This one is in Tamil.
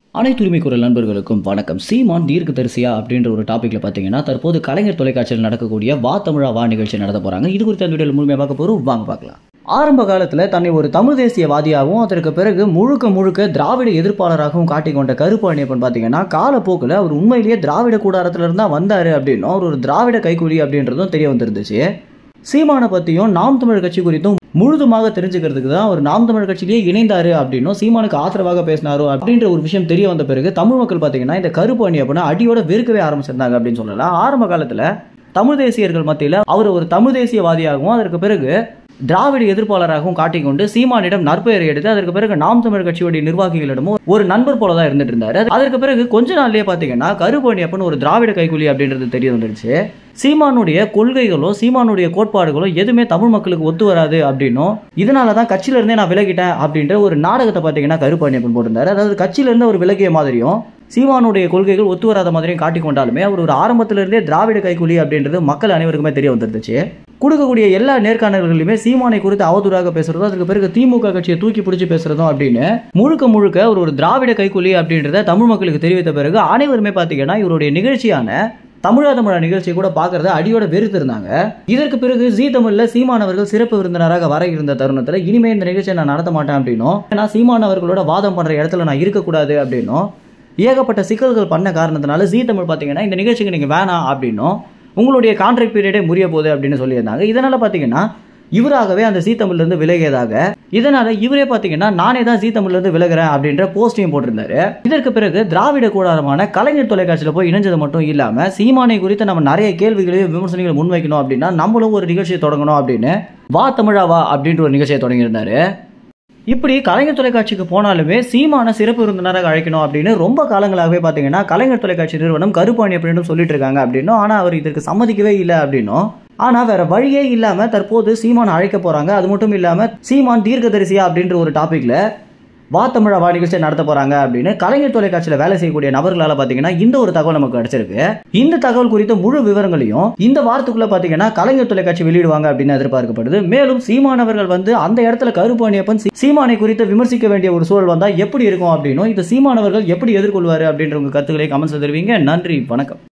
அனைத்து உரிமை குரல் நண்பர்களுக்கும் வணக்கம் சீமான் தீர்க்கதரிசியா அப்படின்ற ஒரு டாப்பிக்கில் பார்த்தீங்கன்னா தற்போது கலைஞர் தொலைக்காட்சியில் நடக்கக்கூடிய வா தமிழா வா நிகழ்ச்சி நடத்த போகிறாங்க இது குறித்த அந்த வீடியோவில் முழுமையாக பார்க்க போகிறோம் வாங்க பார்க்கலாம் ஆரம்ப காலத்தில் தன்னை ஒரு தமிழ் தேசியவாதியாகவும் அதற்கு பிறகு முழுக்க முழுக்க திராவிட எதிர்ப்பாளராகவும் காட்டிக்கொண்ட கருப்பு அணியப்பன் பார்த்தீங்கன்னா காலப்போக்கில் அவர் உண்மையிலேயே திராவிட கூடாரத்துல இருந்தா வந்தார் அப்படின்னும் அவர் ஒரு திராவிட கைக்கூலி அப்படின்றதும் தெரிய வந்துருந்துச்சு சீமானை பற்றியும் நாம் தமிழ் கட்சி குறித்தும் முழுதுமாக தெரிஞ்சுக்கிறதுக்கு தான் அவர் நாம் தமிழ் கட்சியிலேயே இணைந்தாரு அப்படின்னும் சீமானுக்கு ஆதரவாக பேசினாரோ அப்படின்ற ஒரு விஷயம் தெரிய வந்த பிறகு தமிழ் மக்கள் பார்த்தீங்கன்னா இந்த கருப்பு அணி அப்படின்னா அடியோட வெறுக்கவே ஆரம்பிச்சிருந்தாங்க அப்படின்னு சொல்லலாம் ஆரம்ப காலத்தில் தமிழ் தேசியர்கள் மத்தியில் அவர் ஒரு தமிழ் தேசியவாதியாகவும் அதற்கு பிறகு திராவிட எதிர்ப்பாளராகவும் காட்டிக்கொண்டு சீமானிடம் நற்பெயரை எடுத்து அதற்கு பிறகு நாம் தமிழ் கட்சியுடைய நிர்வாகிகளிடமும் ஒரு நண்பர் போல தான் இருந்துட்டு இருந்தாரு அதற்கு பிறகு கொஞ்ச நாள்லயே பாத்தீங்கன்னா கருப்பணி அப்பன்னு ஒரு திராவிட கைக்கூலி அப்படின்றது தெரிய வந்துருச்சு சீமானுடைய கொள்கைகளோ சீமானுடைய கோட்பாடுகளோ எதுவுமே தமிழ் மக்களுக்கு ஒத்து வராது அப்படின்னும் இதனால தான் கட்சியில இருந்தே நான் விலகிட்டேன் அப்படின்ற ஒரு நாடகத்தை பார்த்தீங்கன்னா கருப்பணியப்பன் போட்டிருந்தாரு அதாவது கட்சியில இருந்து அவர் விலகிய மாதிரியும் சீமானுடைய கொள்கைகள் ஒத்து வராத மாதிரியும் காட்டிக் கொண்டாலுமே அவர் ஒரு ஆரம்பத்திலிருந்தே திராவிட கைக்கூலி அப்படின்றது மக்கள் அனைவருக்குமே தெரிய வந்துருந்துச்சு கொடுக்கக்கூடிய எல்லா நேர்காணல்களிலுமே சீமானை குறித்து அவதூறாக பேசுறதும் அதுக்கு பிறகு திமுக கட்சியை தூக்கி பிடிச்சி பேசுறதும் அப்படின்னு முழுக்க முழுக்க ஒரு ஒரு திராவிட கைக்கூலி அப்படின்றத தமிழ் மக்களுக்கு தெரிவித்த பிறகு அனைவருமே பார்த்தீங்கன்னா இவருடைய நிகழ்ச்சியான தமிழா தமிழா நிகழ்ச்சி கூட பார்க்கறத அடியோட வெறுத்திருந்தாங்க இதற்கு பிறகு ஜி தமிழ்ல சீமானவர்கள் சிறப்பு விருந்தினராக வர இருந்த தருணத்தில் இனிமே இந்த நிகழ்ச்சியை நான் நடத்த மாட்டேன் அப்படின்னும் நான் சீமானவர்களோட வாதம் பண்ற இடத்துல நான் இருக்கக்கூடாது அப்படின்னும் ஏகப்பட்ட சிக்கல்கள் பண்ண காரணத்தினால ஜி தமிழ் பார்த்தீங்கன்னா இந்த நிகழ்ச்சிக்கு நீங்கள் வேணாம் அப்படின்னும் உங்களுடைய கான்ட்ராக்ட் பீரியடே முறிய போகுது அப்படின்னு சொல்லியிருந்தாங்க இதனால பார்த்தீங்கன்னா இவராகவே அந்த ஜி தமிழ்லேருந்து விலகியதாக இதனால இவரே பார்த்தீங்கன்னா நானே தான் ஜி தமிழ்லேருந்து விலகிறேன் அப்படின்ற போஸ்டையும் போட்டிருந்தாரு இதற்கு பிறகு திராவிட கூடாரமான கலைஞர் தொலைக்காட்சியில் போய் இணைஞ்சது மட்டும் இல்லாமல் சீமானை குறித்து நம்ம நிறைய கேள்விகளையும் விமர்சனங்களை முன்வைக்கணும் அப்படின்னா நம்மளும் ஒரு நிகழ்ச்சியை தொடங்கணும் அப்படின்னு வா தமிழா வா அப்படின்ற ஒரு நிகழ்ச்சியை தொடங்கியிருந்தாரு இப்படி கலைஞர் தொலைக்காட்சிக்கு போனாலுமே சீமான சிறப்பு விருந்தினராக அழைக்கணும் அப்படின்னு ரொம்ப காலங்களாகவே பார்த்தீங்கன்னா கலைஞர் தொலைக்காட்சி நிறுவனம் கருப்பாணி அப்படின்னு சொல்லிட்டு இருக்காங்க அப்படின்னும் ஆனால் அவர் இதற்கு சம்மதிக்கவே இல்லை அப்படின்னும் ஆனால் வேற வழியே இல்லாமல் தற்போது சீமான் அழைக்க போகிறாங்க அது மட்டும் இல்லாமல் சீமான் தீர்க்கதரிசியா அப்படின்ற ஒரு டாப்பிக்கில் வா தமிழா வா நிகழ்ச்சியை நடத்த போறாங்க அப்படின்னு கலைஞர் தொலைக்காட்சியில் வேலை செய்யக்கூடிய நபர்களால் பார்த்தீங்கன்னா இந்த ஒரு தகவல் நமக்கு கிடைச்சிருக்கு இந்த தகவல் குறித்த முழு விவரங்களையும் இந்த வாரத்துக்குள்ள பார்த்தீங்கன்னா கலைஞர் தொலைக்காட்சி வெளியிடுவாங்க அப்படின்னு எதிர்பார்க்கப்படுது மேலும் சீமானவர்கள் வந்து அந்த இடத்துல கருப்பாணியப்பன் சீமானை குறித்து விமர்சிக்க வேண்டிய ஒரு சூழல் வந்தால் எப்படி இருக்கும் அப்படின்னும் இந்த சீமானவர்கள் எப்படி எதிர்கொள்வாரு அப்படின்ற உங்க கருத்துக்களை கமெண்ட்ஸ் தெரிவிங்க நன்றி வணக்கம்